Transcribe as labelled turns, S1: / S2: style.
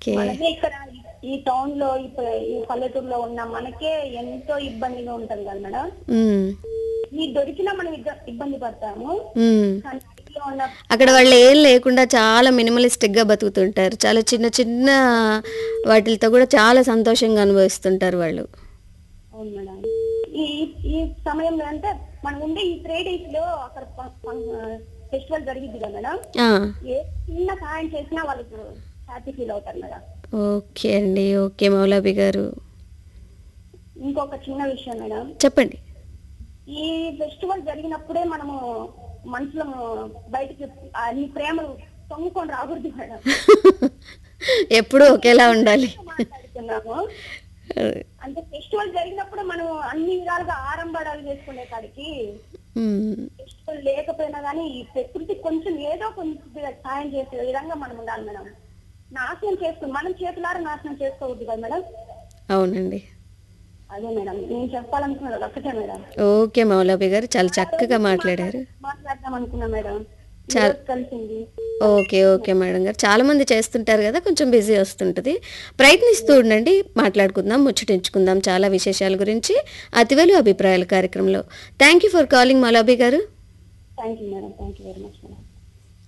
S1: Okay
S2: మనకే ఇక్కడ ఈ టౌన్ లో ఈ ప- ఈ పల్లెటూరులో ఉన్న మనకే ఎంతో ఇబ్బందిగా ఉంటది కదా మేడం
S1: ఉమ్,
S2: ఈ దొరికినా మనం ఇద్ద- ఇబ్బంది పడతాము
S1: ఉమ్.
S2: కానీ అడవిలో ఉన్న
S1: అక్కడ వాళ్ళు ఏం లేకుండా చాలా మినిమలిస్టిక్గా బతుకుతుంటారు చాలా చిన్న చిన్న వాటితో కూడా చాలా సంతోషంగా అనుభవిస్తుంటారు వాళ్ళు
S2: అవును మేడం ఈ ఈ సమయంలో అంటే మనం ఉండే ఈ త్రీ డేస్ లో అక్కడ ఫెస్టివల్ జరిగింది కదా మేడం
S1: ఆ,
S2: ఏ చిన్న సహాయం చేసినా వాళ్ళకు హ్యాపీ ఫీల్ అవుతారు మేడం
S1: ఓకే అండి ఓకే మౌలాబి గారు
S2: ఇంకొక చిన్న విషయం మేడం
S1: చెప్పండి
S2: ఈ ఫెస్టివల్ జరిగినప్పుడే మనము మనుషులు బయటికి అన్ని ప్రేమలు తొంగుకొని రాకూడదు మేడం
S1: ఎప్పుడూ ఒకేలా ఉండాలి
S2: మాట్లాడుతున్నాము అంటే ఫెస్టివల్ జరిగినప్పుడు మనం అన్ని విధాలుగా ఆరంభాలు చేసుకునే కాడికి
S1: ఉమ్,
S2: ఫెస్టివల్ లేకపోయినా కానీ ఈ ప్రకృతి కొంచెం ఏదో కొంచెం సాయం చేసే విధంగా మనం ఉండాలి మేడం నాశనం చేసుకుని మనం చేతులారా నాశనం చేసుకోవద్దు కదా మేడం
S1: అవునండి
S2: అదే మేడం నేను చెప్పాలనుకున్నది ఒకటే మేడం
S1: ఓకే మౌలాబి గారు చాలా చక్కగా మాట్లాడారు
S2: మాట్లాడదాం అనుకున్నా మేడం ఈ
S1: చాలా-
S2: రోజు కలిసింది
S1: ఓకే ఓకే మేడం గారు చాలా మంది చేస్తుంటారు కదా కొంచెం బిజీ వస్తుంటుంది ప్రయత్నిస్తూ ఉండండి మాట్లాడుకుందాం ముచ్చటించుకుందాం చాలా విశేషాల గురించి అతివెలు అభిప్రాయాల కార్యక్రమంలో thank you for calling Moulabi గారు
S2: thank you madam thank you very much madam